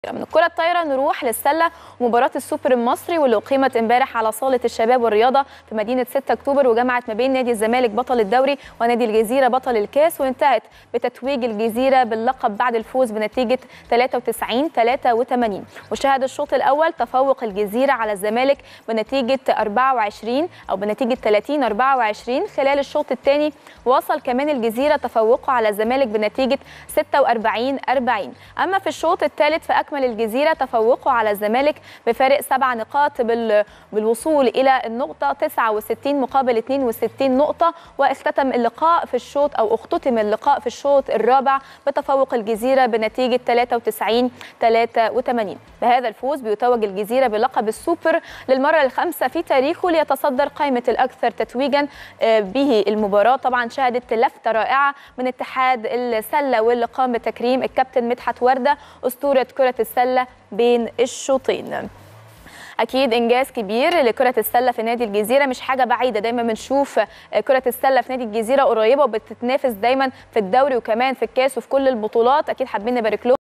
من الكرة الطايرة نروح للسلة مباراة السوبر المصري واللي أقيمت امبارح على صالة الشباب والرياضة في مدينة 6 أكتوبر وجمعت ما بين نادي الزمالك بطل الدوري ونادي الجزيرة بطل الكاس وانتهت بتتويج الجزيرة باللقب بعد الفوز بنتيجة 93 83 وشهد الشوط الأول تفوق الجزيرة على الزمالك بنتيجة 24 أو بنتيجة 30 24 خلال الشوط الثاني وصل كمان الجزيرة تفوقه على الزمالك بنتيجة 46 40 أما في الشوط الثالث فأكمل الجزيرة تفوقه على الزمالك بفارق سبع نقاط بال... بالوصول إلى النقطة 69 مقابل 62 نقطة واختتم اللقاء في الشوط أو اختتم اللقاء في الشوط الرابع بتفوق الجزيرة بنتيجة 93 83 بهذا الفوز بيتوج الجزيرة بلقب السوبر للمرة الخامسة في تاريخه ليتصدر قائمة الأكثر تتويجا به المباراة طبعا شهدت لفتة رائعة من اتحاد السلة واللي قام بتكريم الكابتن مدحت وردة أسطورة كرة السلة بين الشوطين اكيد انجاز كبير لكره السله في نادي الجزيره مش حاجه بعيده دايما بنشوف كره السله في نادي الجزيره قريبه وبتتنافس دايما في الدوري وكمان في الكاس وفي كل البطولات اكيد حابين نبارك لهم